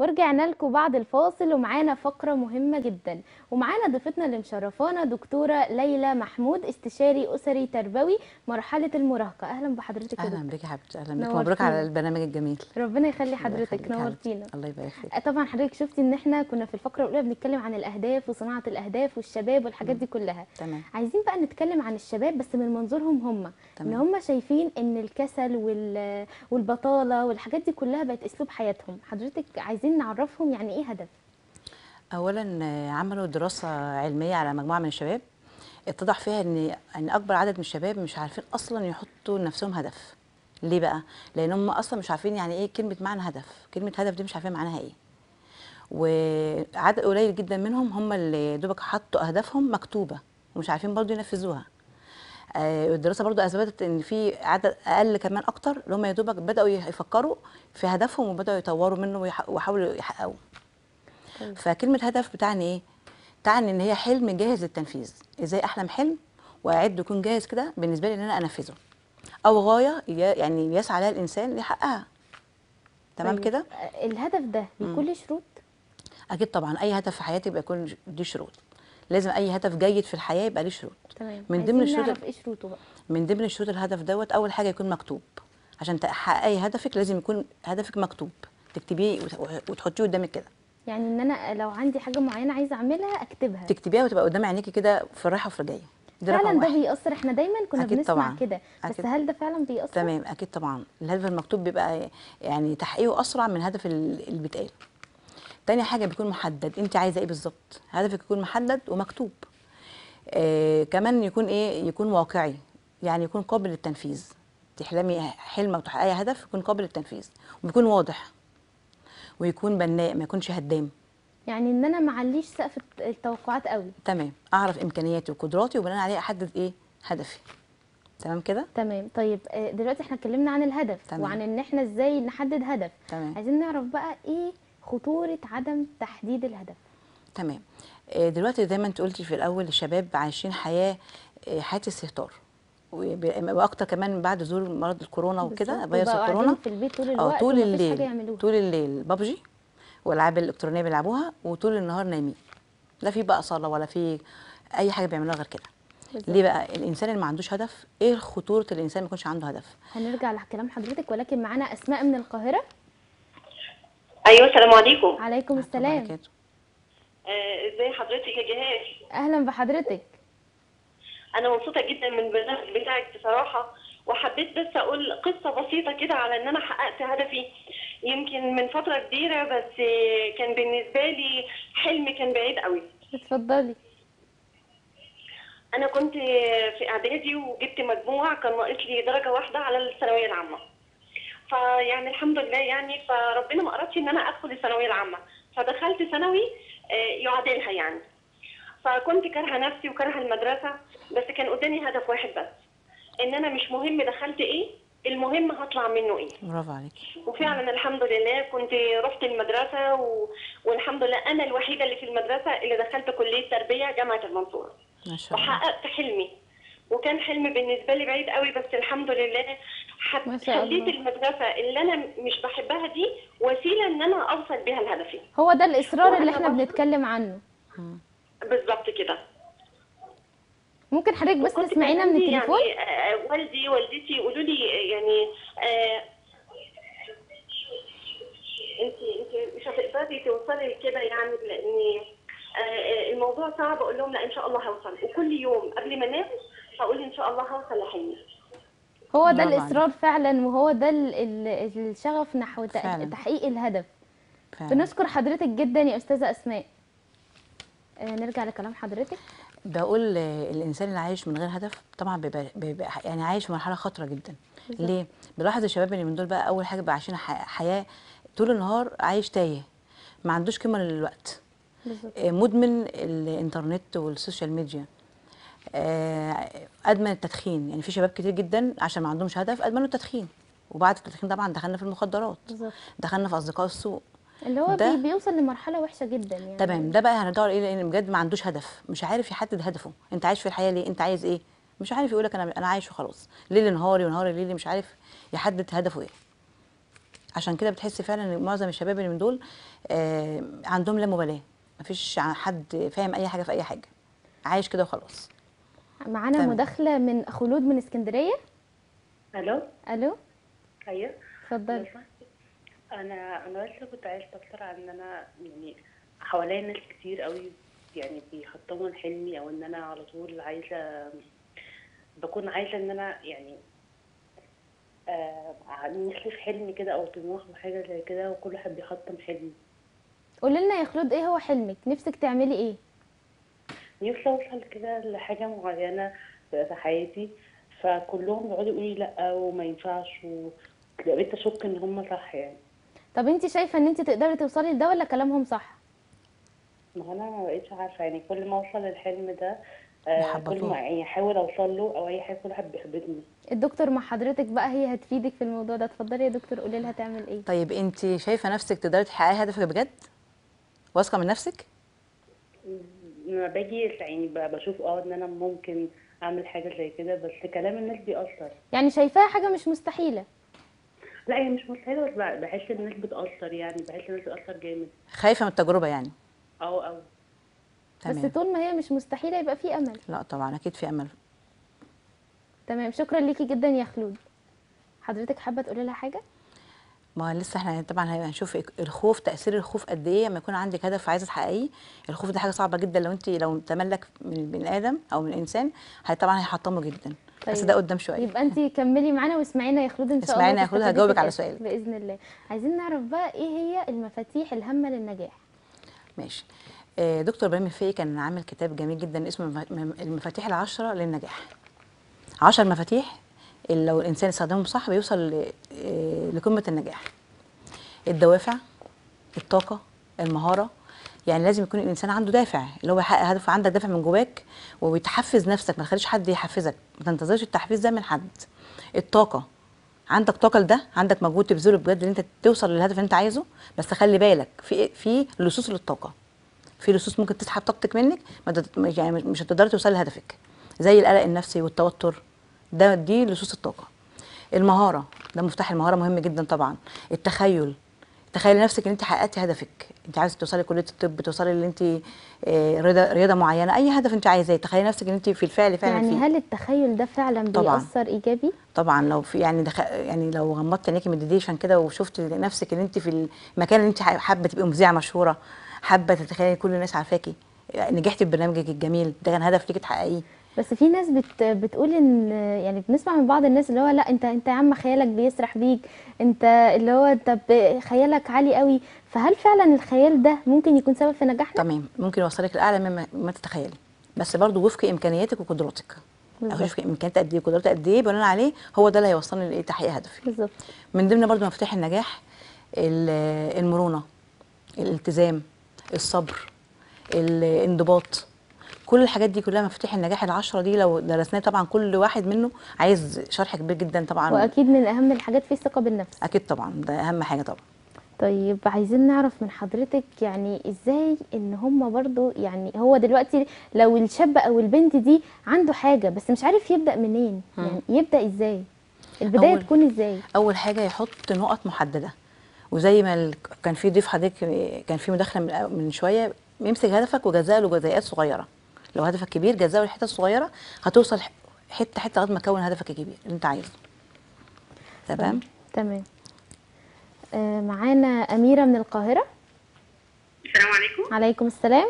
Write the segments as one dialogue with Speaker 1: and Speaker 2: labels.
Speaker 1: ورجعنا لكم بعد الفاصل ومعانا فقرة مهمة جدا ومعانا ضيفتنا اللي مشرفانا دكتورة ليلى محمود استشاري أسري تربوي مرحلة المراهقة أهلا بحضرتك يا
Speaker 2: اهلا
Speaker 1: دكتور
Speaker 2: بك يا حبيبتي اهلا بك
Speaker 1: نورتينا.
Speaker 2: مبروك على البرنامج الجميل
Speaker 1: ربنا يخلي
Speaker 2: الله
Speaker 1: حضرتك
Speaker 2: يخليك يا حبيبتي.
Speaker 1: نورتينا
Speaker 2: الله يبارك فيك
Speaker 1: آه، طبعا حضرتك شفتي ان احنا كنا في الفقرة الأولى بنتكلم عن الأهداف وصناعة الأهداف والشباب والحاجات دي كلها
Speaker 2: تمام
Speaker 1: عايزين بقى نتكلم عن الشباب بس من منظورهم هم ان
Speaker 2: تمام.
Speaker 1: هم شايفين ان الكسل وال- والبطالة والحاجات دي كلها بقت اسلوب حياتهم حضرتك عايزين نعرفهم يعني ايه هدف
Speaker 2: اولا آه، عملوا دراسه علميه على مجموعه من الشباب اتضح فيها ان ان اكبر عدد من الشباب مش عارفين اصلا يحطوا لنفسهم هدف ليه بقى لان هم اصلا مش عارفين يعني ايه كلمه معنى هدف كلمه هدف دي مش عارفين معناها ايه وعدد قليل جدا منهم هم اللي دوبك حطوا اهدافهم مكتوبه ومش عارفين برضو ينفذوها آه، الدراسه برضو اثبتت ان في عدد اقل كمان اكتر اللي هم يا دوبك بداوا يفكروا في هدفهم وبداوا يطوروا منه ويح- ويحاولوا يحققوه
Speaker 1: طيب.
Speaker 2: فكلمه هدف بتعني ايه تعني ان هي حلم جاهز للتنفيذ ازاي احلم حلم واعد يكون جاهز كده بالنسبه لي ان انا انفذه او غايه ي- يعني يسعى لها الانسان ليحققها تمام
Speaker 1: طيب،
Speaker 2: كده
Speaker 1: آه، الهدف ده بيكون له شروط
Speaker 2: اكيد طبعا اي هدف في حياتي يبقى يكون ليه شروط لازم اي هدف جيد في الحياه يبقى ليه شروط
Speaker 1: تمام
Speaker 2: من ضمن
Speaker 1: عايزين
Speaker 2: الشروط
Speaker 1: نعرف ايه شروطه بقى
Speaker 2: من ضمن شروط الهدف دوت اول حاجه يكون مكتوب عشان تحققي هدفك لازم يكون هدفك مكتوب تكتبيه وت- وتحطيه قدامك كده
Speaker 1: يعني ان انا لو عندي حاجه معينه عايزه اعملها اكتبها
Speaker 2: تكتبيها وتبقى قدام عينيكي كده في الرايحه وفي الجايه دي رقم
Speaker 1: فعلا ده
Speaker 2: واحد
Speaker 1: بيأثر احنا دايما كنا
Speaker 2: أكيد
Speaker 1: بنسمع
Speaker 2: طبعاً.
Speaker 1: كده بس
Speaker 2: أكيد.
Speaker 1: هل ده فعلا بيأثر
Speaker 2: تمام اكيد طبعا الهدف المكتوب بيبقى يعني تحقيقه اسرع من الهدف ال- اللي بيتقال تاني حاجه بيكون محدد انت عايزه ايه بالظبط هدفك يكون محدد ومكتوب آه كمان يكون ايه يكون واقعي يعني يكون قابل للتنفيذ تحلمي حلم او تحققي هدف يكون قابل للتنفيذ ويكون واضح ويكون بناء ما يكونش هدام
Speaker 1: يعني ان انا معليش سقف الت- التوقعات قوي
Speaker 2: تمام اعرف امكانياتي وقدراتي وبناء عليه احدد ايه هدفي تمام كده
Speaker 1: تمام طيب آه، دلوقتي احنا اتكلمنا عن الهدف
Speaker 2: تمام.
Speaker 1: وعن ان احنا ازاي نحدد هدف
Speaker 2: تمام
Speaker 1: عايزين نعرف بقى ايه خطورة عدم تحديد الهدف
Speaker 2: تمام آه، دلوقتي زي ما انت قلتي في الاول الشباب عايشين حياه آه، حياه استهتار وب- واكتر كمان بعد ظهور مرض الكورونا وكده
Speaker 1: بالظبط.
Speaker 2: فيروس
Speaker 1: وبقوا
Speaker 2: الكورونا
Speaker 1: قاعدين في البيت طول
Speaker 2: اه
Speaker 1: الوقت
Speaker 2: طول
Speaker 1: ومفيش حاجة
Speaker 2: الليل
Speaker 1: يعملوها
Speaker 2: طول الليل بابجي والالعاب الالكترونيه بيلعبوها وطول النهار نايمين لا في بقى صلاه ولا في اي حاجه بيعملوها غير كده
Speaker 1: بالظبط.
Speaker 2: ليه بقى الانسان اللي ما عندوش هدف ايه خطوره الانسان ما يكونش عنده هدف
Speaker 1: هنرجع لكلام حضرتك ولكن معانا اسماء من القاهرة
Speaker 3: ايوه السلام عليكم
Speaker 1: عليكم السلام
Speaker 2: وبركاته.
Speaker 3: آه، ازاي حضرتك يا جهاد
Speaker 1: اهلا بحضرتك
Speaker 3: انا مبسوطه جدا من البرنامج بتاعك بصراحه وحبيت بس اقول قصه بسيطه كده على ان انا حققت هدفي يمكن من فتره كبيره بس آه، كان بالنسبه لي حلم كان بعيد قوي
Speaker 1: اتفضلي
Speaker 3: انا كنت في اعدادي وجبت مجموع كان ناقص لي درجه واحده على الثانويه العامه فيعني الحمد لله يعني فربنا ما اردش ان انا ادخل الثانويه العامه فدخلت ثانوي آه، يعادلها يعني فكنت كارهه نفسي وكارهه المدرسه بس كان قدامي هدف واحد بس ان انا مش مهم دخلت ايه المهم هطلع منه ايه
Speaker 2: برافو عليك
Speaker 3: وفعلا الحمد لله كنت رحت المدرسه و... والحمد لله انا الوحيده اللي في المدرسه اللي دخلت كليه تربيه جامعه المنصوره
Speaker 2: ما شاء الله
Speaker 3: وحققت حلمي وكان حلم بالنسبه لي بعيد قوي بس الحمد لله حب...
Speaker 1: ما شاء
Speaker 3: خليت
Speaker 1: الله.
Speaker 3: المدرسه اللي انا مش بحبها دي وسيله ان انا اوصل بيها لهدفي
Speaker 1: هو ده الاصرار اللي
Speaker 3: وأنا
Speaker 1: احنا
Speaker 3: برضه-
Speaker 1: بنتكلم عنه
Speaker 3: بالظبط كده
Speaker 1: ممكن حضرتك بس
Speaker 3: وكنت
Speaker 1: تسمعينا
Speaker 3: كان
Speaker 1: من
Speaker 3: عندي
Speaker 1: التليفون
Speaker 3: يعني آه، والدي والدتي يقولوا لي يعني آه، انت انت مش هتقدري توصلي لكده يعني لان آه، الموضوع صعب اقول لهم لا ان شاء الله هوصل وكل يوم قبل ما انام هقول ان شاء الله هوصل لحلمي
Speaker 1: هو ده
Speaker 2: برافو
Speaker 1: الاصرار فعلا وهو ده ال- ال- الشغف نحو تح-
Speaker 2: فعلا.
Speaker 1: تحقيق الهدف
Speaker 2: فعلا.
Speaker 1: بنشكر حضرتك جدا يا استاذه اسماء آه، نرجع لكلام حضرتك
Speaker 2: بقول آه، الانسان اللي عايش من غير هدف طبعا بيبقى, بيبقى يعني عايش في مرحله خطره جدا ليه بلاحظ الشباب اللي من دول بقى اول حاجه بقى عايشين ح- حياه طول النهار عايش تايه ما عندوش قيمه للوقت
Speaker 1: بالظبط
Speaker 2: آه، مدمن الانترنت والسوشيال ميديا آه، ادمن التدخين يعني في شباب كتير جدا عشان ما عندهمش هدف ادمنوا التدخين وبعد التدخين طبعا دخلنا في المخدرات
Speaker 1: بالظبط
Speaker 2: دخلنا في اصدقاء السوء
Speaker 1: اللي هو
Speaker 2: ده-
Speaker 1: بي بيوصل لمرحله وحشه جدا يعني
Speaker 2: تمام ده بقى هنرجعه لايه لان بجد ما عندوش هدف مش عارف يحدد هدفه انت عايش في الحياه ليه انت عايز ايه مش عارف يقول لك انا انا عايش وخلاص ليل نهاري ونهاري ليلي مش عارف يحدد هدفه ايه عشان كده بتحس فعلا ان معظم الشباب اللي من دول آه عندهم لا مبالاه مفيش ع- حد فاهم اي حاجه في اي حاجه عايش كده وخلاص
Speaker 1: معانا
Speaker 2: تمام.
Speaker 1: مداخله من خلود من اسكندريه
Speaker 4: الو
Speaker 1: الو
Speaker 4: ايوه
Speaker 1: اتفضلي
Speaker 4: انا انا بس كنت عايزه اكتر عن ان انا يعني حواليا ناس كتير قوي يعني بيحطموا حلمي او ان انا على طول عايزه بكون عايزه ان انا يعني آه نفسي في حلمي كده او طموح وحاجه زي كده وكل واحد بيحطم حلمي
Speaker 1: قولي لنا يا خلود ايه هو حلمك نفسك تعملي ايه
Speaker 4: نفسي اوصل كده لحاجه معينه في حياتي فكلهم بيقعدوا يقولوا لي لا وما ينفعش وبقيت اشك ان هم صح يعني
Speaker 1: طب انت شايفه ان انت تقدري توصلي لده ولا كلامهم صح
Speaker 4: ما هو انا ما بقتش عارفه يعني كل ما اوصل للحلم ده آه كل
Speaker 2: يحبطوه.
Speaker 4: ما يعني احاول اوصل له او اي حاجه كل واحد بيحبطني
Speaker 1: الدكتور مع حضرتك بقى هي هتفيدك في الموضوع ده اتفضلي يا دكتور قولي لها تعمل ايه
Speaker 2: طيب انت شايفه نفسك تقدري تحققي هدفك بجد واثقه من نفسك
Speaker 4: لما باجي يعني ب- بشوف اه ان انا ممكن اعمل حاجه زي كده بس كلام الناس بيأثر
Speaker 1: يعني شايفاها حاجه مش مستحيله
Speaker 4: لا هي مش مستحيل بس ب- بحس الناس بتأثر يعني بحس الناس بتأثر جامد
Speaker 2: خايفه من التجربه يعني
Speaker 4: او او
Speaker 1: بس
Speaker 2: تمام
Speaker 1: طول ما هي مش مستحيله يبقى في امل
Speaker 2: لا طبعا اكيد في امل
Speaker 1: تمام شكرا ليكي جدا يا خلود حضرتك حابه تقولي لها حاجه
Speaker 2: ما لسه احنا طبعا هنشوف الخوف تاثير الخوف قد ايه لما يكون عندك هدف عايزه تحققيه الخوف ده حاجه صعبه جدا لو انت لو تملك من بني ادم او من انسان هي طبعا هيحطمه جدا بس
Speaker 1: طيب.
Speaker 2: ده قدام شويه
Speaker 1: يبقى انت كملي معانا واسمعينا يا خلود ان شاء الله
Speaker 2: اسمعينا يا خلود،
Speaker 1: تستفيدي
Speaker 2: هجاوبك
Speaker 1: في
Speaker 2: على
Speaker 1: الآخر
Speaker 2: سؤالك.
Speaker 1: باذن الله عايزين نعرف بقى ايه هي المفاتيح الهامه للنجاح
Speaker 2: ماشي آه، دكتور ابراهيم الفقي كان عامل كتاب جميل جدا اسمه المف- مم- المفاتيح العشرة للنجاح عشر مفاتيح اللي لو الانسان استخدمهم صح بيوصل ل- آه، لقمه النجاح الدوافع الطاقه المهاره يعني لازم يكون الانسان عنده دافع اللي هو يحقق هدفه عندك دافع من جواك وبتحفز نفسك ما تخليش حد يحفزك ما تنتظرش التحفيز ده من حد الطاقه عندك طاقه لده عندك مجهود تبذله بجد ان انت توصل للهدف اللي انت عايزه بس خلي بالك في في لصوص للطاقه في لصوص ممكن تسحب طاقتك منك ما تد- يعني مش هتقدري توصلي لهدفك زي القلق النفسي والتوتر ده دي لصوص الطاقه المهاره ده مفتاح المهاره مهم جدا طبعا التخيل تخيلي نفسك ان انت حققتي هدفك انت عايزه توصلي كليه الطب توصلي اللي انت آه، رياضه رياضه معينه اي هدف انت عايزاه تخيلي نفسك ان انت في الفعل فعلا
Speaker 1: يعني
Speaker 2: فيه
Speaker 1: هل التخيل ده فعلا
Speaker 2: طبعاً.
Speaker 1: بيأثر ايجابي
Speaker 2: طبعا لو في يعني دخ... يعني لو غمضت عينيكي مديتيشن كده وشفت نفسك ان انت في المكان اللي انت حابه تبقي مذيعه مشهوره حابه تتخيلي كل الناس عارفاكي نجحتي ببرنامجك الجميل ده كان هدف ليكي تحققيه
Speaker 1: بس في ناس بت بتقول ان يعني بنسمع من بعض الناس اللي هو لا انت انت يا عم خيالك بيسرح بيك انت اللي هو انت ب- خيالك عالي قوي فهل فعلا الخيال ده ممكن يكون سبب في نجاحنا
Speaker 2: تمام ممكن يوصلك لاعلى مما ما تتخيلي بس برضه وفق امكانياتك وقدراتك
Speaker 1: بالظبط.
Speaker 2: اشوف امكانيات قد ايه قدرات قد ايه بناء عليه هو ده اللي هيوصلني لتحقيق هدفي
Speaker 1: بالظبط
Speaker 2: من ضمن برضو مفاتيح النجاح ال- المرونة الالتزام الصبر الانضباط كل الحاجات دي كلها مفاتيح النجاح العشرة دي لو درسناها طبعا كل واحد منه عايز شرح كبير جدا طبعا
Speaker 1: واكيد من اهم الحاجات في الثقه بالنفس
Speaker 2: اكيد طبعا ده اهم حاجة طبعا
Speaker 1: طيب عايزين نعرف من حضرتك يعني ازاي ان هم برضو يعني هو دلوقتي لو الشاب او البنت دي عنده حاجه بس مش عارف يبدا منين يعني يبدا ازاي البدايه
Speaker 2: أول-
Speaker 1: تكون ازاي
Speaker 2: اول حاجة يحط نقط محددة وزي ما ال- كان في ضيف حضرتك كان في مداخلة من- من شوية يمسك هدفك وجزاه له جزيئات صغيرة لو هدفك كبير جزاه لحتت صغيرة هتوصل ح- حتة حتة لغاية ما تكون هدفك الكبير اللي انت عايزه تمام
Speaker 1: تمام آه معانا اميره من القاهره
Speaker 3: السلام عليكم
Speaker 1: عليكم السلام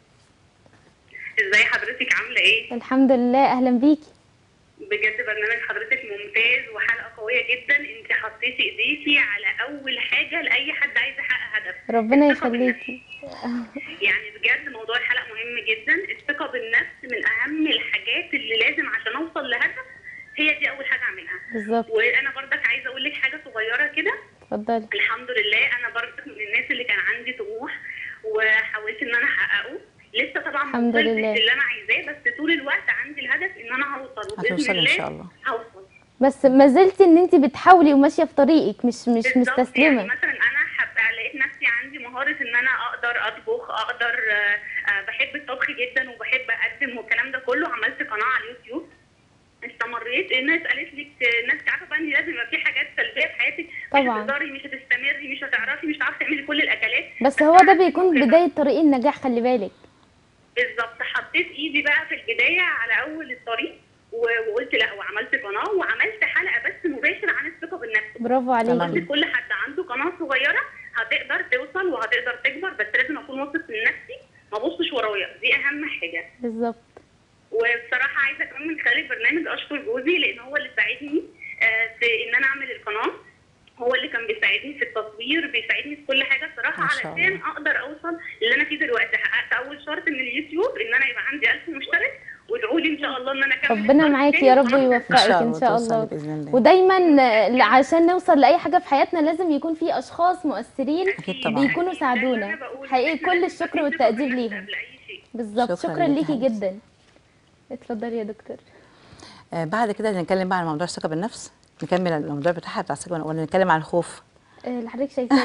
Speaker 3: ازاي حضرتك عامله ايه
Speaker 1: الحمد لله اهلا بيكي
Speaker 3: بجد برنامج حضرتك ممتاز وحلقه قويه جدا انت حطيتي ايديكي على اول حاجه لاي حد عايز يحقق هدف
Speaker 1: ربنا
Speaker 3: الثقة بالنفس.
Speaker 1: يخليكي
Speaker 3: يعني بجد موضوع الحلقه مهم جدا الثقه بالنفس من اهم الحاجات اللي لازم عشان اوصل لهدف هي دي اول حاجه اعملها
Speaker 1: بالظبط
Speaker 3: وانا برضك عايزه اقول لك حاجه صغيره كده
Speaker 1: اتفضلي
Speaker 3: الحمد لله انا برضك من الناس اللي كان عندي طموح وحاولت ان انا احققه لسه طبعا ما
Speaker 1: الحمد
Speaker 3: وصلتش
Speaker 1: لله.
Speaker 3: اللي انا عايزاه بس طول الوقت عندي الهدف ان انا هوصل وباذن
Speaker 2: هتوصلي ان
Speaker 3: الله
Speaker 2: شاء الله
Speaker 3: هوصل
Speaker 1: بس ما زلتي ان انت بتحاولي وماشيه في طريقك مش مش
Speaker 3: بالظبط، يعني
Speaker 1: مستسلمه
Speaker 3: مثلا انا حب... لقيت نفسي عندي مهاره ان انا اقدر اطبخ اقدر آه، آه، بحب الطبخ جدا وبحب اقدم والكلام ده كله عملت قناه على اليوتيوب
Speaker 5: استمريت الناس قالت لك الناس عارفه بقى ان لازم يبقى في حاجات سلبيه في حياتك
Speaker 1: طبعاً.
Speaker 5: مش هتقدري مش هتستمري مش هتعرفي مش هتعرفي تعملي كل الاكلات
Speaker 1: بس هو ده بيكون بدايه طريق النجاح خلي بالك
Speaker 5: بالظبط حطيت ايدي بقى في البدايه على اول الطريق و- وقلت لا وعملت قناه وعملت حلقه بس مباشر عن الثقه بالنفس
Speaker 1: برافو
Speaker 2: تمام.
Speaker 1: عليكي
Speaker 5: قلت كل حد عنده قناه صغيره هتقدر توصل وهتقدر تكبر بس لازم اكون واثق من نفسي ما ابصش ورايا دي اهم حاجه
Speaker 1: بالظبط
Speaker 5: وبصراحه عايزه كمان من خلال البرنامج اشكر جوزي لان هو اللي ساعدني آه، في ان انا اعمل القناه هو اللي كان بيساعدني في التصوير بيساعدني في كل حاجه بصراحه
Speaker 2: ما شاء
Speaker 5: علشان اقدر اوصل اللي انا فيه دلوقتي حققت اول شرط من اليوتيوب ان انا يبقى عندي 1000 مشترك وادعوا لي ان شاء الله ان انا اكمل
Speaker 1: ربنا
Speaker 5: الشرط
Speaker 1: معاكي
Speaker 5: التاني
Speaker 1: يا رب
Speaker 5: وخلاص
Speaker 1: يوفقك
Speaker 2: إن شاء
Speaker 1: ان
Speaker 2: الله
Speaker 1: شاء
Speaker 2: توصلي
Speaker 1: الله
Speaker 2: بإذن الله.
Speaker 1: ودايما آه، عشان نوصل لاي حاجه في حياتنا لازم يكون في اشخاص مؤثرين
Speaker 2: أكيد طبعاً.
Speaker 1: بيكونوا ساعدونا حقيقي كل الشكر والتقدير ليهم
Speaker 5: قبل اي شيء
Speaker 1: بالظبط
Speaker 2: شكراً
Speaker 1: شكرا
Speaker 2: ليكي
Speaker 1: ليكي
Speaker 2: يا
Speaker 1: جدا اتفضلي يا دكتور
Speaker 2: آه بعد كده هنتكلم بقى عن موضوع الثقه بالنفس نكمل الموضوع بتاعها بتاع الثقه ولا نتكلم عن الخوف
Speaker 1: آه، اللي حضرتك شايفاه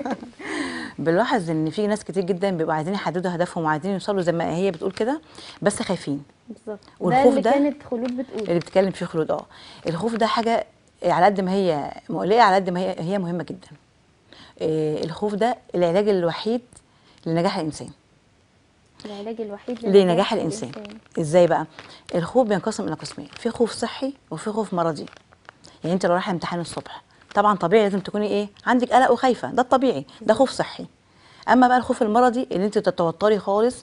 Speaker 2: بنلاحظ ان في ناس كتير جدا بيبقوا عايزين يحددوا هدفهم وعايزين يوصلوا زي ما هي بتقول كده بس خايفين
Speaker 1: بالظبط ده
Speaker 2: والخوف
Speaker 1: اللي
Speaker 2: ده-
Speaker 1: كانت خلود بتقول
Speaker 2: اللي بتتكلم فيه خلود اه الخوف ده حاجه على قد ما هي مقلقه على قد ما هي هي مهمه جدا آه، الخوف ده العلاج الوحيد لنجاح الانسان
Speaker 1: العلاج الوحيد
Speaker 2: لنجاح الانسان ازاي بقى الخوف بينقسم الى قسمين في خوف صحي وفي خوف مرضي يعني انت لو رايحه امتحان الصبح طبعا طبيعي لازم تكوني ايه عندك قلق وخايفه ده الطبيعي ده خوف صحي اما بقى الخوف المرضي اللي انت تتوتري خالص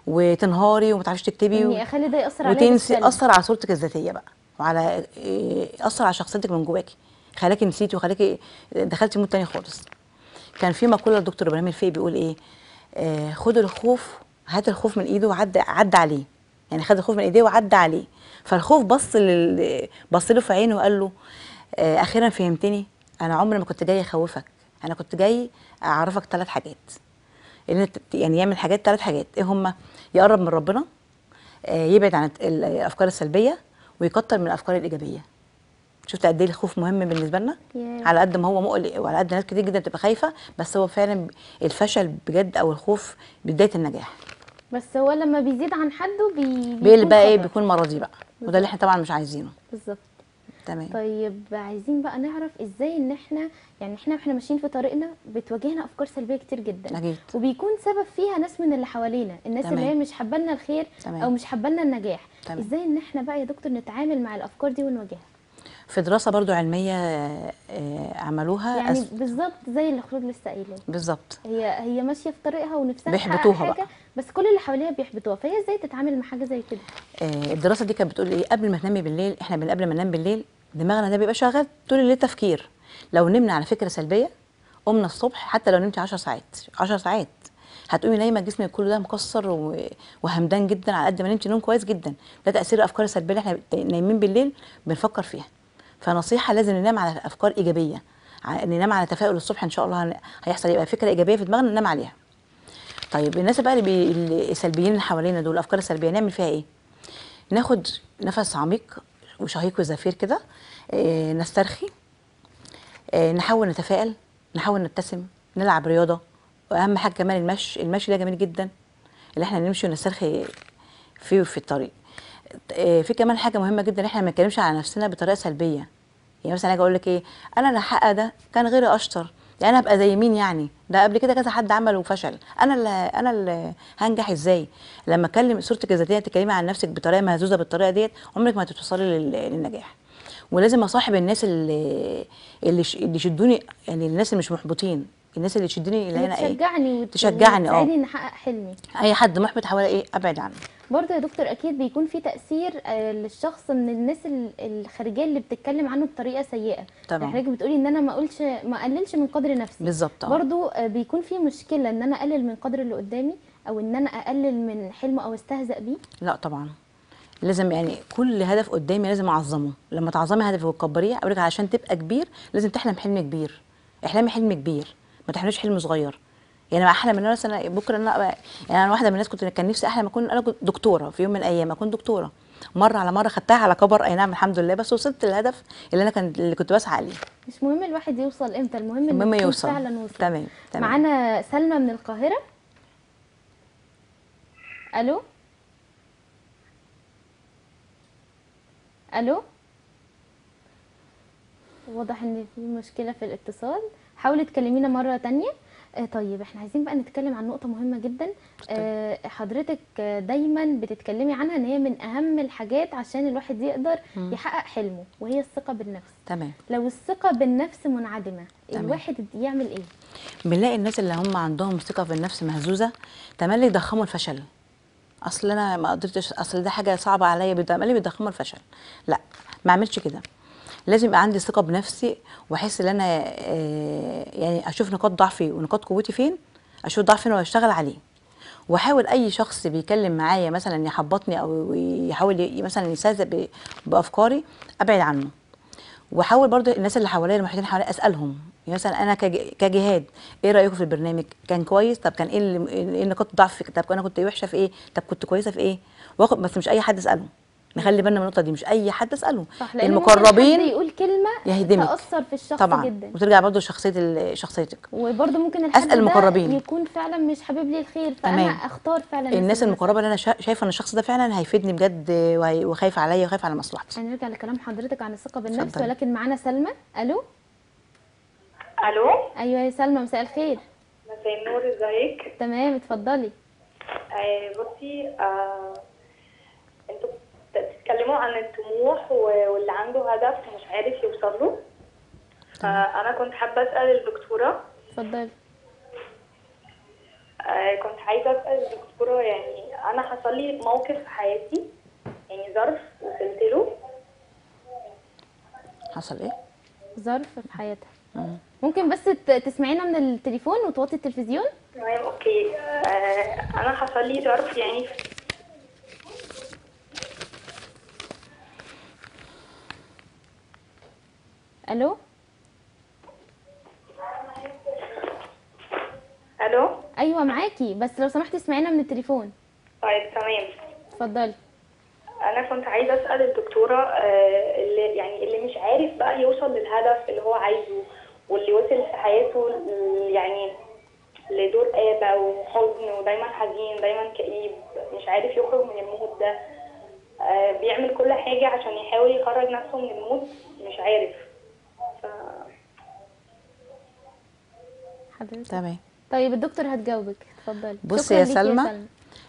Speaker 2: وتنهاري وما تعرفيش تكتبي و...
Speaker 1: اني اخلي ده ياثر عليا
Speaker 2: وتنسي
Speaker 1: بالسلب.
Speaker 2: اثر على صورتك الذاتيه بقى وعلى إيه، اثر على شخصيتك من جواكي خلاكي نسيتي وخلاكي دخلتي مود تاني خالص كان في مقوله للدكتور ابراهيم الفقي بيقول ايه آه خد الخوف هات الخوف من ايده وعد عدى عليه يعني خد الخوف من ايديه وعدى عليه فالخوف بص لل... بص له في عينه وقال له آه اخيرا فهمتني انا عمري ما كنت جاي اخوفك انا كنت جاي اعرفك ثلاث حاجات ان انت يعني يعمل حاجات ثلاث حاجات ايه هما يقرب من ربنا آه، يبعد عن ال- الافكار السلبيه ويكتر من الافكار الايجابيه شفت قد ايه الخوف مهم بالنسبه لنا
Speaker 1: ياه.
Speaker 2: على قد ما هو مقلق وعلى قد ناس كتير جدا بتبقى خايفه بس هو فعلا الفشل بجد او الخوف بدايه النجاح
Speaker 1: بس هو لما بيزيد عن حده بي...
Speaker 2: بيقلب
Speaker 1: بيكون
Speaker 2: بقى ايه
Speaker 1: خطر.
Speaker 2: بيكون مرضي بقى وده اللي احنا طبعا مش عايزينه
Speaker 1: بالظبط
Speaker 2: تمام
Speaker 1: طيب عايزين بقى نعرف ازاي ان احنا يعني احنا واحنا ماشيين في طريقنا بتواجهنا افكار سلبيه كتير جدا
Speaker 2: أكيد.
Speaker 1: وبيكون سبب فيها ناس من اللي حوالينا الناس اللي
Speaker 2: تمام.
Speaker 1: هي مش حابه لنا الخير
Speaker 2: تمام.
Speaker 1: او مش حابه لنا النجاح
Speaker 2: تمام.
Speaker 1: ازاي ان احنا بقى يا دكتور نتعامل مع الافكار دي ونواجهها
Speaker 2: في دراسه برضو علميه آه، عملوها
Speaker 1: يعني
Speaker 2: أس-
Speaker 1: بالظبط زي اللي خلود لسه قايله
Speaker 2: بالظبط
Speaker 1: هي هي ماشيه في طريقها ونفسها تحقق
Speaker 2: بيحبطوها
Speaker 1: حاجه
Speaker 2: بقى.
Speaker 1: بس كل اللي حواليها بيحبطوها فهي ازاي تتعامل مع حاجه زي كده
Speaker 2: آه، الدراسه دي كانت بتقول ايه قبل ما تنامي بالليل احنا من قبل ما ننام بالليل دماغنا ده بيبقى شغال طول الليل تفكير لو نمنا على فكره سلبيه قمنا الصبح حتى لو نمتي 10 ساعات 10 ساعات هتقومي نايمه جسمك كله ده مكسر و- وهمدان جدا على قد ما نمتي نوم كويس جدا ده تاثير الافكار السلبيه اللي احنا نايمين بالليل بنفكر فيها فنصيحه لازم ننام على افكار ايجابيه ع- ننام على تفاؤل الصبح ان شاء الله هن- هيحصل يبقى فكره ايجابيه في دماغنا ننام عليها طيب الناس بقى اللي, بي... اللي السلبيين اللي حوالينا دول الافكار السلبيه نعمل فيها ايه ناخد نفس عميق وشهيق وزفير كده إيه نسترخي إيه نحاول نتفائل نحاول نبتسم نلعب رياضه واهم حاجه كمان المشي المشي ده جميل جدا اللي احنا نمشي ونسترخي فيه في الطريق إيه في كمان حاجه مهمه جدا ان احنا ما نتكلمش على نفسنا بطريقه سلبيه يعني مثلا اجي اقول لك ايه انا اللي هحقق ده كان غيري اشطر يعني انا هبقى زي مين يعني ده قبل كده كذا حد عمل وفشل انا اللي انا اللي هنجح ازاي لما اكلم صورتك الذاتيه تتكلمي عن نفسك بطريقه مهزوزه بالطريقه ديت عمرك ما هتوصلي لل- للنجاح ولازم اصاحب الناس اللي اللي يش- اللي يشدوني يعني الناس اللي مش محبطين الناس اللي تشدني اللي انا ايه
Speaker 1: تشجعني وت...
Speaker 2: تشجعني، اه.
Speaker 1: وتساعدني ان احقق حلمي
Speaker 2: اي حد محبط حوالي ايه ابعد عنه
Speaker 1: برضه يا دكتور اكيد بيكون في تاثير آه، للشخص من الناس ال- الخارجيه اللي بتتكلم عنه بطريقه سيئه
Speaker 2: طبعا.
Speaker 1: يعني حضرتك بتقولي ان انا ما اقولش ما اقللش من قدر نفسي
Speaker 2: بالظبط اه
Speaker 1: برضه آه، بيكون في مشكله ان انا اقلل من قدر اللي قدامي او ان انا اقلل من حلمه او استهزأ بيه
Speaker 2: لا طبعا لازم يعني كل هدف قدامي لازم اعظمه لما تعظمي هدفك وتكبريه اقول لك علشان تبقى كبير لازم تحلم حلم كبير احلامي حلم كبير ما تحلميش حلم صغير يعني انا احلم ان انا مثلا بكره ان انا أبقى يعني انا واحده من الناس كنت كان نفسي احلم اكون انا كنت دكتوره في يوم من الايام اكون دكتوره مره على مره خدتها على كبر اي نعم الحمد لله بس وصلت للهدف اللي انا كان اللي كنت بسعى ليه
Speaker 1: مش مهم الواحد يوصل امتى المهم انه
Speaker 2: المهم
Speaker 1: يكون
Speaker 2: يوصل
Speaker 1: فعلا وصل
Speaker 2: تمام تمام
Speaker 1: معانا سلمى من القاهره الو الو واضح ان في مشكله في الاتصال حاولي تكلمينا مره تانية آه طيب احنا عايزين بقى نتكلم عن نقطه مهمه جدا آه حضرتك آه، دايما بتتكلمي عنها ان هي من اهم الحاجات عشان الواحد يقدر يحقق حلمه وهي الثقه بالنفس
Speaker 2: تمام
Speaker 1: لو الثقه بالنفس منعدمه
Speaker 2: تمام.
Speaker 1: الواحد يعمل ايه
Speaker 2: بنلاقي الناس اللي هم عندهم ثقه في النفس مهزوزه تملي يضخموا الفشل اصل انا ما قدرتش اصل ده حاجه صعبه عليا بتملي بيضخموا الفشل لا ما اعملش كده لازم يبقى عندي ثقه بنفسي واحس ان انا آه، يعني اشوف نقاط ضعفي ونقاط قوتي فين اشوف ضعفي فين واشتغل عليه واحاول اي شخص بيكلم معايا مثلا يحبطني او يحاول ي- مثلا يستهزئ ب- بافكاري ابعد عنه واحاول برضو الناس اللي حواليا المحيطين حواليا اسالهم يعني مثلا انا كج- كجهاد ايه رايكم في البرنامج كان كويس طب كان ايه اللي- ايه نقاط ضعف طب انا كنت وحشه في ايه طب كنت كويسه في ايه واخد بس مش اي حد اساله نخلي بالنا من النقطه دي مش اي حد اساله
Speaker 1: صح لان ممكن حد
Speaker 2: المقربين
Speaker 1: يقول كلمه
Speaker 2: يهدمك.
Speaker 1: تاثر في الشخص
Speaker 2: طبعا
Speaker 1: جدا
Speaker 2: وترجع برضو لشخصيه ال- شخصيتك
Speaker 1: وبرضه ممكن الحد
Speaker 2: أسأل المقربين.
Speaker 1: ده يكون فعلا مش حابب لي الخير فانا
Speaker 2: تمام.
Speaker 1: اختار فعلا
Speaker 2: الناس
Speaker 1: المناسب.
Speaker 2: المقربه اللي انا شا- شايفه ان الشخص ده فعلا هيفيدني بجد وهي- وخايف عليا وخايف على مصلحتي
Speaker 1: هنرجع لكلام حضرتك عن الثقه بالنفس
Speaker 2: اتفضلي.
Speaker 1: ولكن معانا سلمى الو
Speaker 3: الو
Speaker 1: ايوه يا سلمى مساء الخير
Speaker 3: مساء النور ازيك
Speaker 1: تمام اتفضلي
Speaker 3: آه، بصي آه، انتوا بتتكلموا عن الطموح و- واللي عنده هدف ومش عارف يوصل له فانا كنت حابه اسال الدكتوره
Speaker 1: اتفضلي
Speaker 3: آه، كنت عايزه اسال الدكتوره يعني انا حصل لي موقف في حياتي يعني ظرف وصلت له
Speaker 2: حصل ايه
Speaker 1: ظرف في حياتها ممكن بس ت- تسمعينا من التليفون وتوطي التلفزيون
Speaker 3: تمام اوكي آه، انا حصل لي ظرف يعني
Speaker 1: الو
Speaker 3: الو
Speaker 1: ايوه معاكي بس لو سمحتي اسمعينا من التليفون
Speaker 3: طيب تمام
Speaker 1: اتفضلي
Speaker 3: انا كنت عايزه اسال الدكتوره آه، اللي يعني اللي مش عارف بقى يوصل للهدف اللي هو عايزه واللي وصل في حياته ل- يعني لدور آبة وحزن ودايما حزين دايما كئيب مش عارف يخرج من المود ده آه، بيعمل كل حاجة عشان يحاول يخرج نفسه من المود مش عارف ف...
Speaker 1: حضرتك
Speaker 2: تمام
Speaker 1: طيب الدكتور هتجاوبك اتفضلي
Speaker 2: بصي
Speaker 1: شكراً
Speaker 2: يا
Speaker 1: ليكي
Speaker 2: سلمى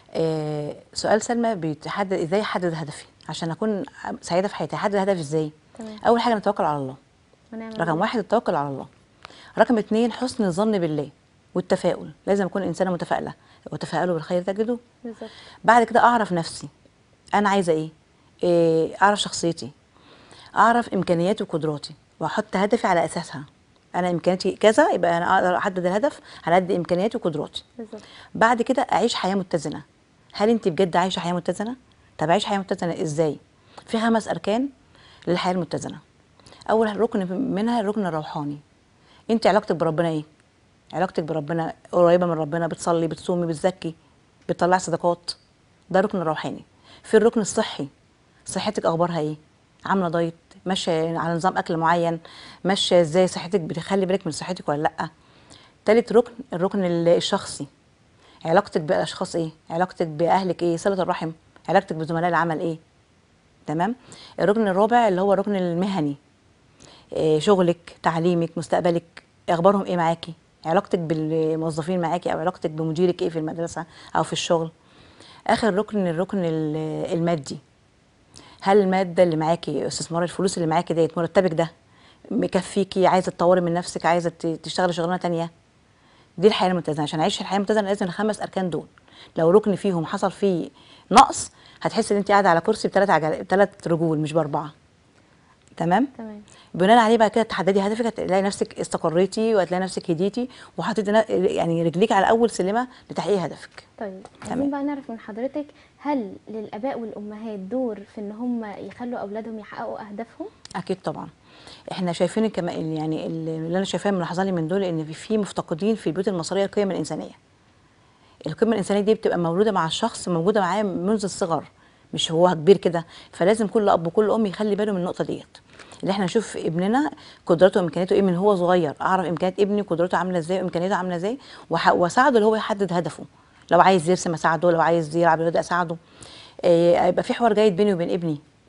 Speaker 2: آه سؤال سلمى بيتحدد ازاي احدد هدفي عشان اكون سعيده في حياتي احدد هدفي ازاي
Speaker 1: تمام.
Speaker 2: اول حاجه نتوكل على الله
Speaker 1: ونعم
Speaker 2: رقم
Speaker 1: بالله.
Speaker 2: واحد التوكل على الله رقم اتنين حسن الظن بالله والتفاؤل لازم اكون انسانه متفائله وتفائلوا بالخير تجدوه
Speaker 1: بالظبط
Speaker 2: بعد كده اعرف نفسي انا عايزه ايه, إيه اعرف شخصيتي اعرف امكانياتي وقدراتي واحط هدفي على اساسها انا امكانياتي كذا يبقى انا اقدر احدد الهدف على قد امكانياتي وقدراتي
Speaker 1: بالظبط
Speaker 2: بعد كده اعيش حياه متزنه هل انت بجد عايشه حياه متزنه طب اعيش حياه متزنه ازاي في خمس اركان للحياه المتزنه اول ركن منها الركن الروحاني انت علاقتك بربنا ايه علاقتك بربنا قريبه من ربنا بتصلي بتصومي بتزكي بتطلعي صدقات ده الركن الروحاني في الركن الصحي صحتك اخبارها ايه عامله دايت ماشيه على نظام اكل معين ماشيه ازاي صحتك بتخلي بالك من صحتك ولا لا تالت ركن الركن ال- الشخصي علاقتك بالاشخاص ايه علاقتك باهلك ايه صله الرحم علاقتك بزملاء العمل ايه تمام الركن الرابع اللي هو الركن المهني إيه شغلك تعليمك مستقبلك اخبارهم ايه معاكي علاقتك بالموظفين معاكي او علاقتك بمديرك ايه في المدرسه او في الشغل اخر ركن الركن ال- المادي هل الماده اللي معاكي استثمار الفلوس اللي معاكي ديت مرتبك ده مكفيكي عايزه تطوري من نفسك عايزه ت- تشتغلي شغلانه تانية دي الحياه المتزنه عشان اعيش الحياه المتزنه لازم الخمس اركان دول لو ركن فيهم حصل فيه نقص هتحس ان انت قاعده على كرسي بثلاث عجل بثلاث رجول مش باربعه تمام
Speaker 1: تمام
Speaker 2: بناء عليه بعد كده تحددي هدفك هتلاقي نفسك استقريتي وهتلاقي نفسك هديتي وحطيتي نا- يعني رجليك على اول سلمه لتحقيق هدفك
Speaker 1: طيب
Speaker 2: تمام.
Speaker 1: عايزين بقى نعرف من حضرتك هل للاباء والامهات دور في ان هم يخلوا اولادهم يحققوا اهدافهم
Speaker 2: اكيد طبعا احنا شايفين كمان يعني اللي انا شايفاه ملاحظه لي من دول ان في- في مفتقدين في البيوت المصريه القيم الانسانيه القيمه الانسانيه دي بتبقى مولوده مع الشخص موجوده معاه منذ الصغر مش هو كبير كده فلازم كل اب وكل ام يخلي باله من النقطه ديت اللي احنا نشوف ابننا قدراته وامكانياته ايه من هو صغير اعرف امكانيات ابني قدراته عامله ازاي وامكانياته عامله ازاي وح- واساعده اللي هو يحدد هدفه لو عايز يرسم اساعده لو عايز يلعب رياضه اساعده إيه، يبقى في حوار جيد بيني وبين ابني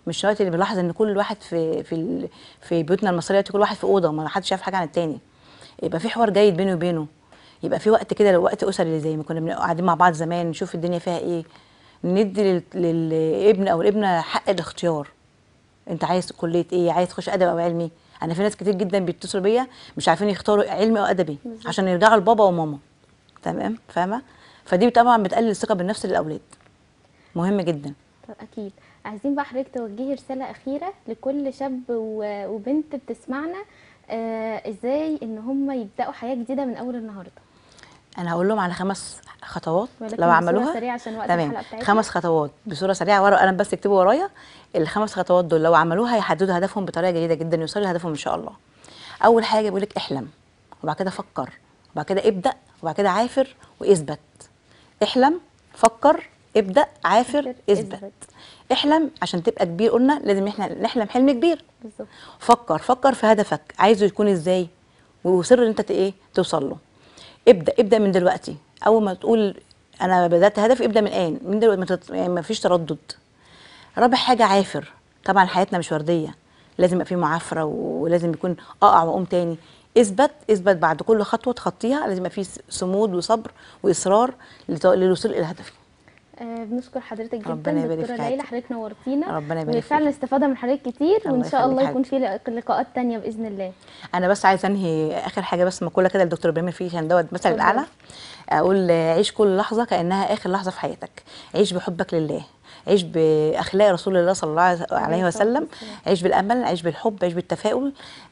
Speaker 2: مش الوقت اللي بنلاحظ ان كل واحد في في ال- في بيوتنا المصريه دلوقتي كل واحد في اوضه ما حدش شايف حاجه عن التاني يبقى في حوار جيد بيني وبينه يبقى في وقت كده لو وقت اسري زي ما كنا بنبقى قاعدين مع بعض زمان نشوف الدنيا فيها ايه ندي لل- للابن او الابنه حق الاختيار انت عايز كليه ايه عايز تخش ادب او علمي انا في ناس كتير جدا بيتصلوا بيا مش عارفين يختاروا علمي او ادبي
Speaker 1: بالظبط.
Speaker 2: عشان يرجعوا لبابا وماما تمام فاهمه فدي طبعا بتقلل الثقه بالنفس للاولاد مهم جدا
Speaker 1: طب اكيد عايزين بقى حضرتك توجهي رساله اخيره لكل شاب و- وبنت بتسمعنا آه ازاي ان هم يبداوا حياه جديده من اول النهارده
Speaker 2: انا هقول لهم على خمس خطوات
Speaker 1: ولكن
Speaker 2: لو
Speaker 1: بصورة
Speaker 2: عملوها
Speaker 1: سريعة عشان وقت
Speaker 2: تمام
Speaker 1: الحلقة بتاعتنا.
Speaker 2: خمس خطوات بصوره سريعه ورقه وقلم بس اكتبوا ورايا الخمس خطوات دول لو عملوها هيحددوا هدفهم بطريقه جيده جدا يوصلوا لهدفهم ان شاء الله اول حاجه بيقول لك احلم وبعد كده فكر وبعد كده ابدا وبعد كده عافر واثبت احلم فكر ابدا عافر
Speaker 1: عافر،
Speaker 2: اثبت
Speaker 1: اثبت.
Speaker 2: احلم عشان تبقى كبير قلنا لازم احنا نحلم حلم كبير
Speaker 1: بالظبط
Speaker 2: فكر فكر في هدفك عايزه يكون ازاي وصر ان انت ت- ايه توصل له ابدا ابدا من دلوقتي اول ما تقول انا بدات هدفي ابدا من الان من دلوقتي ما تت- يعني ما فيش تردد رابع حاجه عافر طبعا حياتنا مش ورديه لازم يبقى في معافره ولازم يكون اقع واقوم تاني اثبت اثبت بعد كل خطوه تخطيها لازم يبقى في صمود وصبر واصرار لت- للوصول الى هدفك
Speaker 1: آه بنشكر حضرتك جدا
Speaker 2: ربنا يبارك
Speaker 1: دكتوره
Speaker 2: في
Speaker 1: ليلى
Speaker 2: حياتك.
Speaker 1: حضرتك نورتينا
Speaker 2: ربنا يبارك
Speaker 1: وفعلا
Speaker 2: فيك.
Speaker 1: استفاده من حضرتك كتير
Speaker 2: الله
Speaker 1: وان شاء
Speaker 2: يخليك
Speaker 1: الله يكون
Speaker 2: حبيبتي.
Speaker 1: في لقاءات تانية باذن الله
Speaker 2: انا بس عايزه انهي اخر حاجه بس مقوله كده للدكتور ابراهيم الفيشي عشان دوت مثل
Speaker 1: اتفضل.
Speaker 2: الاعلى اقول آه، عيش كل لحظه كانها اخر لحظه في حياتك عيش بحبك لله عيش باخلاق رسول الله صلى الله عليه
Speaker 1: عليه الصلاة
Speaker 2: وسلم
Speaker 1: والسلام.
Speaker 2: عيش بالامل عيش بالحب عيش بالتفاؤل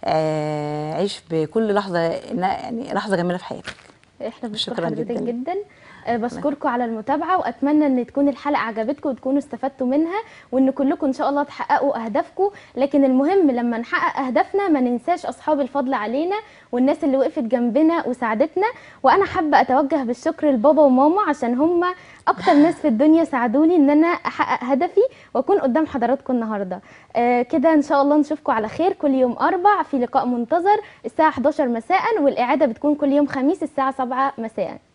Speaker 2: آه، عيش بكل لحظه إنها- يعني لحظه جميله في حياتك
Speaker 1: احنا بنشكر
Speaker 2: شكراً
Speaker 1: حضرتك
Speaker 2: جداً.
Speaker 1: جدا, آه، بشكركم على المتابعه واتمنى ان تكون الحلقه عجبتكم وتكونوا استفدتوا منها وان كلكم ان شاء الله تحققوا اهدافكم لكن المهم لما نحقق اهدافنا ما ننساش اصحاب الفضل علينا والناس اللي وقفت جنبنا وساعدتنا وانا حابه اتوجه بالشكر لبابا وماما عشان هم اكتر ناس في الدنيا ساعدوني ان انا احقق هدفي واكون قدام حضراتكم النهارده آه كده ان شاء الله نشوفكم على خير كل يوم اربع في لقاء منتظر الساعه 11 مساء والاعاده بتكون كل يوم خميس الساعه 7 مساء